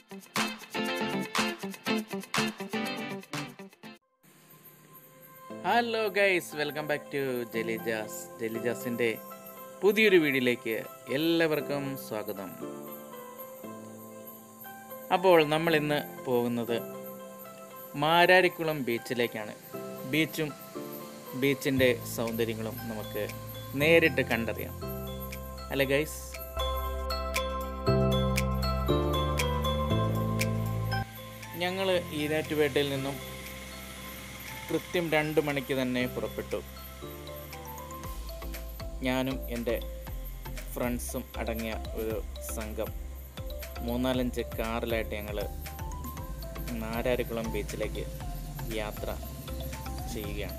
hello guys welcome back to Jalijas ജലിജാസിൻ്റെ പുതിയൊരു വീഡിയോയിലേക്ക് എല്ലാവർക്കും സ്വാഗതം അപ്പോൾ നമ്മൾ ഇന്ന് പോകുന്നത് മാരാരിക്കുളം ബീച്ചിലേക്കാണ് ബീച്ചും ബീച്ചിൻ്റെ സൗന്ദര്യങ്ങളും നമുക്ക് നേരിട്ട് കണ്ടറിയാം അല്ലേ ഗൈസ് ഞങ്ങൾ ഈരാറ്റുപേട്ടയിൽ നിന്നും കൃത്യം രണ്ട് മണിക്ക് തന്നെ പുറപ്പെട്ടു ഞാനും എൻ്റെ ഫ്രണ്ട്സും അടങ്ങിയ ഒരു സംഘം മൂന്നാലഞ്ച് കാറിലായിട്ട് ഞങ്ങൾ നാരാരിക്കുളം ബീച്ചിലേക്ക് യാത്ര ചെയ്യുകയാണ്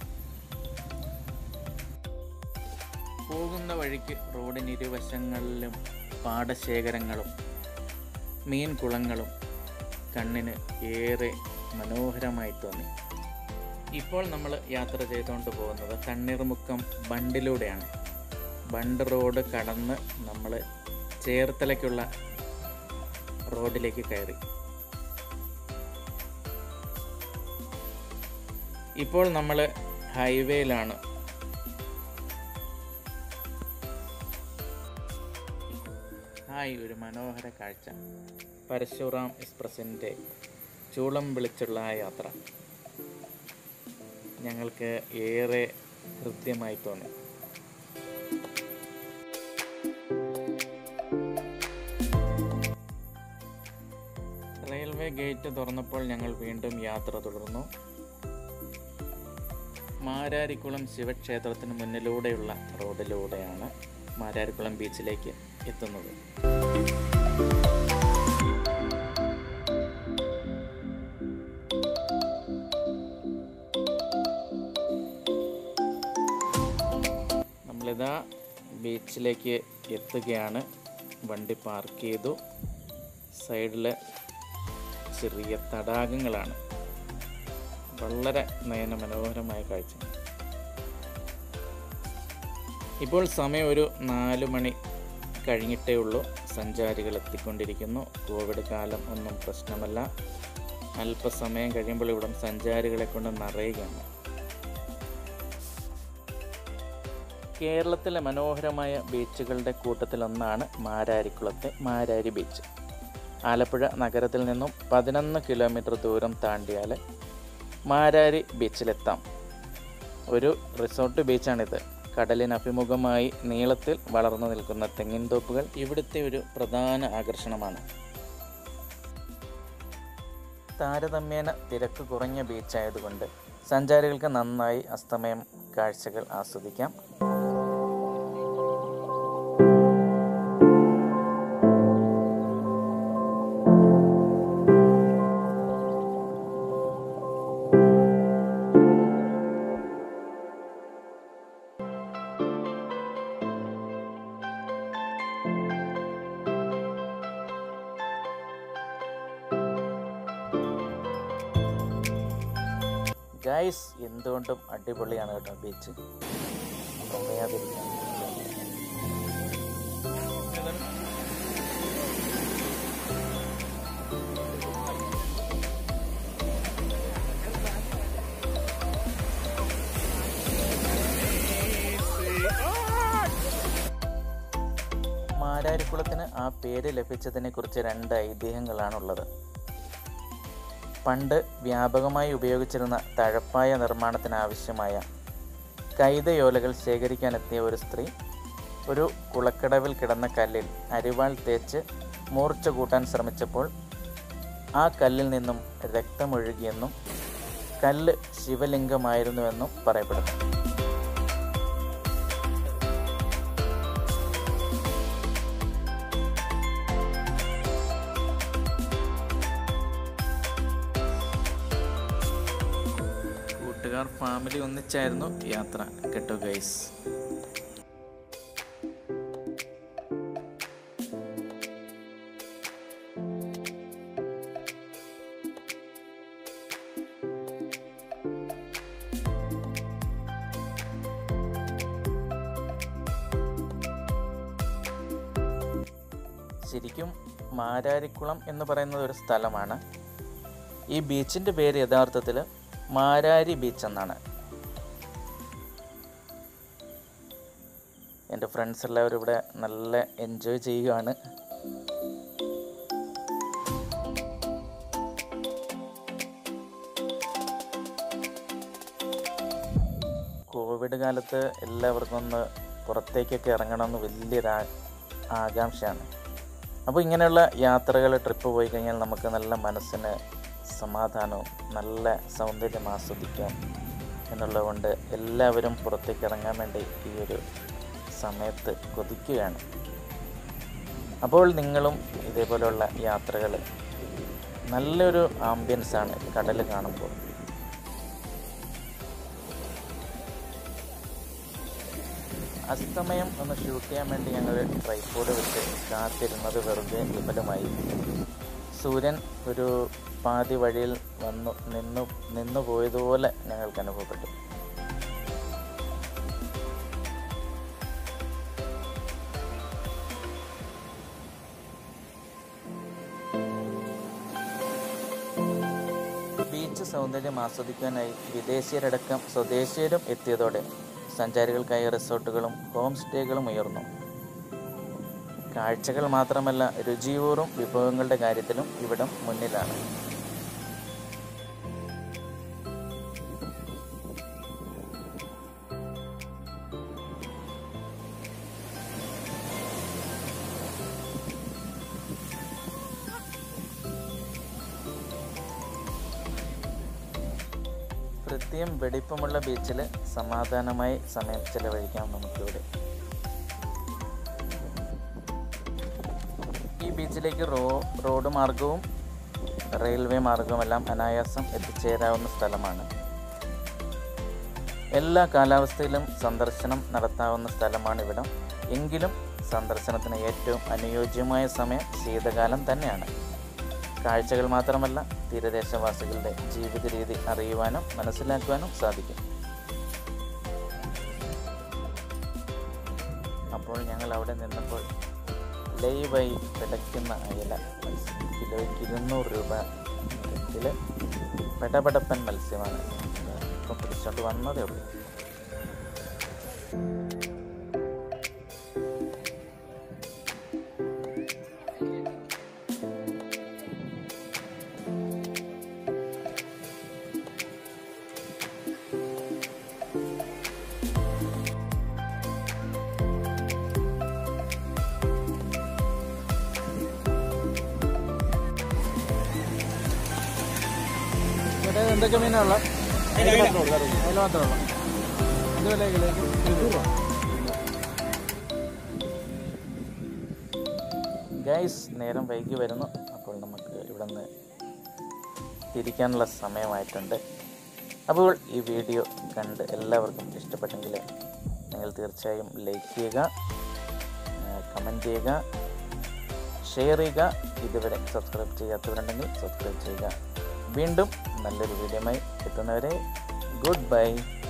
പോകുന്ന വഴിക്ക് റോഡിന് ഇരുവശങ്ങളിലും പാടശേഖരങ്ങളും മീൻ കുളങ്ങളും കണ്ണിന് ഏറെ മനോഹരമായി തോന്നി ഇപ്പോൾ നമ്മൾ യാത്ര ചെയ്തുകൊണ്ട് പോകുന്നത് തണ്ണീർമുക്കം ബണ്ടിലൂടെയാണ് ബണ്ട് റോഡ് കടന്ന് നമ്മൾ ചേർത്തലയ്ക്കുള്ള റോഡിലേക്ക് കയറി ഇപ്പോൾ നമ്മൾ ഹൈവേയിലാണ് ഹായ് ഒരു മനോഹര കാഴ്ച പരശുറാം എക്സ്പ്രസിൻ്റെ ചൂളം വിളിച്ചുള്ള ആ യാത്ര ഞങ്ങൾക്ക് ഏറെ ഹൃദ്യമായി തോന്നി റെയിൽവേ ഗേറ്റ് തുറന്നപ്പോൾ ഞങ്ങൾ വീണ്ടും യാത്ര തുടർന്നു മാരാരിക്കുളം ശിവക്ഷേത്രത്തിന് മുന്നിലൂടെയുള്ള റോഡിലൂടെയാണ് മാരാരിക്കുളം ബീച്ചിലേക്ക് എത്തുന്നത് നമ്മളിതാ ബീച്ചിലേക്ക് എത്തുകയാണ് വണ്ടി പാർക്ക് ചെയ്തു സൈഡിൽ ചെറിയ തടാകങ്ങളാണ് വളരെ നയന മനോഹരമായ കാഴ്ച ഇപ്പോൾ സമയം ഒരു നാല് മണി കഴിഞ്ഞിട്ടേ ഉള്ളൂ സഞ്ചാരികൾ എത്തിക്കൊണ്ടിരിക്കുന്നു കോവിഡ് കാലം ഒന്നും പ്രശ്നമല്ല അല്പസമയം കഴിയുമ്പോൾ ഇവിടം സഞ്ചാരികളെ കൊണ്ട് നിറയുകയാണ് കേരളത്തിലെ മനോഹരമായ ബീച്ചുകളുടെ കൂട്ടത്തിലൊന്നാണ് മാരാരിക്കുളത്തെ മാരാരി ബീച്ച് ആലപ്പുഴ നഗരത്തിൽ നിന്നും പതിനൊന്ന് കിലോമീറ്റർ ദൂരം താണ്ടിയാൽ മാരാരി ബീച്ചിലെത്താം ഒരു റിസോർട്ട് ബീച്ചാണിത് കടലിന് അഭിമുഖമായി നീളത്തിൽ വളർന്നു നിൽക്കുന്ന തെങ്ങിൻ തോപ്പുകൾ ഇവിടുത്തെ ഒരു പ്രധാന ആകർഷണമാണ് താരതമ്യേന തിരക്ക് കുറഞ്ഞ ബീച്ചായതുകൊണ്ട് സഞ്ചാരികൾക്ക് നന്നായി അസ്തമയം കാഴ്ചകൾ ആസ്വദിക്കാം ഗൈസ് എന്തുകൊണ്ടും അടിപൊളിയാണ് കേട്ടോ ബീച്ച് പറയാതിരിക്കാം മാരാരിക്കുളത്തിന് ആ പേര് ലഭിച്ചതിനെ കുറിച്ച് രണ്ട് ഐതിഹ്യങ്ങളാണുള്ളത് പണ്ട് വ്യാപകമായി ഉപയോഗിച്ചിരുന്ന തഴപ്പായ നിർമ്മാണത്തിനാവശ്യമായ കൈതയോലകൾ ശേഖരിക്കാനെത്തിയ ഒരു സ്ത്രീ ഒരു കുളക്കടവിൽ കിടന്ന കല്ലിൽ അരിവാൾ തേച്ച് മൂർച്ച കൂട്ടാൻ ശ്രമിച്ചപ്പോൾ ആ കല്ലിൽ നിന്നും രക്തമൊഴുകിയെന്നും കല്ല് ശിവലിംഗമായിരുന്നുവെന്നും പറയപ്പെടുന്നു കൂട്ടുകാർ ഫാമിലി ഒന്നിച്ചായിരുന്നു യാത്ര കേട്ടോ ഗൈസ് ശരിക്കും മാരാരിക്കുളം എന്ന് പറയുന്നത് ഒരു സ്ഥലമാണ് ഈ ബീച്ചിൻ്റെ പേര് യഥാർത്ഥത്തിൽ മാരാരി ബീച്ച് എന്നാണ് എൻ്റെ ഫ്രണ്ട്സ് എല്ലാവരും ഇവിടെ നല്ല എൻജോയ് ചെയ്യുകയാണ് കോവിഡ് കാലത്ത് എല്ലാവർക്കും ഒന്ന് പുറത്തേക്കൊക്കെ ഇറങ്ങണമെന്ന് വലിയൊരു ആ- ആകാംക്ഷയാണ് അപ്പോൾ ഇങ്ങനെയുള്ള യാത്രകൾ ട്രിപ്പ് പോയി കഴിഞ്ഞാൽ നമുക്ക് നല്ല മനസ്സിന് സമാധാനവും നല്ല സൗന്ദര്യം ആസ്വദിക്കാം എന്നുള്ളതുകൊണ്ട് എല്ലാവരും പുറത്തേക്ക് ഇറങ്ങാൻ വേണ്ടി ഈ ഒരു സമയത്ത് കൊതിക്കുകയാണ് അപ്പോൾ നിങ്ങളും ഇതേപോലെയുള്ള യാത്രകൾ നല്ലൊരു ആംബിയൻസാണ് കടൽ കാണുമ്പോൾ അസ്തമയം ഒന്ന് ഷൂട്ട് ചെയ്യാൻ വേണ്ടി ഞങ്ങൾ ട്രൈപ്പോഡ് വെച്ച് കാത്തിരുന്നത് വെറുതെ വിഫലമായി സൂര്യൻ ഒരു പാതി വഴിയിൽ വന്നു നിന്നു നിന്നു പോയതുപോലെ ഞങ്ങൾക്ക് അനുഭവപ്പെട്ടു ബീച്ച് സൗന്ദര്യം ആസ്വദിക്കാനായി വിദേശീയരടക്കം സ്വദേശീയരും എത്തിയതോടെ സഞ്ചാരികൾക്കായി റിസോർട്ടുകളും ഹോം സ്റ്റേകളും ഉയർന്നു കാഴ്ചകൾ മാത്രമല്ല രുചിയൂറും വിഭവങ്ങളുടെ കാര്യത്തിലും ഇവിടം മുന്നിലാണ് വൃത്തിയും വെടിപ്പുമുള്ള ബീച്ചിൽ സമാധാനമായി സമയം ചെലവഴിക്കാം നമുക്കിവിടെ ഈ ബീച്ചിലേക്ക് റോ റോഡ് മാർഗവും റെയിൽവേ മാർഗവുമെല്ലാം അനായാസം എത്തിച്ചേരാവുന്ന സ്ഥലമാണ് എല്ലാ കാലാവസ്ഥയിലും സന്ദർശനം നടത്താവുന്ന സ്ഥലമാണ് ഇവിടം എങ്കിലും സന്ദർശനത്തിന് ഏറ്റവും അനുയോജ്യമായ സമയം ശീതകാലം തന്നെയാണ് കാഴ്ചകൾ മാത്രമല്ല തീരദേശവാസികളുടെ ജീവിത രീതി അറിയുവാനും മനസ്സിലാക്കുവാനും സാധിക്കും അപ്പോൾ ഞങ്ങൾ അവിടെ നിന്നപ്പോൾ ലൈവായി പിടയ്ക്കുന്ന അയല മത്സ്യം കിലോയ്ക്ക് ഇരുന്നൂറ് രൂപ നിരക്കിൽ പെടപെടപ്പൻ മത്സ്യമാണ് ഇപ്പം പിടിച്ചോണ്ട് വന്നതേ ഉള്ളൂ ഇവിടെ എന്തൊക്കെ മീനാണുള്ള അതിൽ മാത്രമേ ഉള്ളൂ എന്ത് വില കിലോയ്ക്ക് ഇരുന്നൂറ് രൂപ ഗൈസ് നേരം വൈകി വരുന്നു അപ്പോൾ നമുക്ക് ഇവിടെ നിന്ന് തിരിക്കാനുള്ള സമയമായിട്ടുണ്ട് അപ്പോൾ ഈ വീഡിയോ കണ്ട് എല്ലാവർക്കും ഇഷ്ടപ്പെട്ടെങ്കിൽ നിങ്ങൾ തീർച്ചയായും ലൈക്ക് ചെയ്യുക കമൻറ്റ് ചെയ്യുക ഷെയർ ചെയ്യുക ഇതുവരെ സബ്സ്ക്രൈബ് ചെയ്യാത്തവരുണ്ടെങ്കിൽ സബ്സ്ക്രൈബ് ചെയ്യുക വീണ്ടും നല്ലൊരു വീഡിയോയുമായി എത്തുന്നവരെ ഗുഡ് ബൈ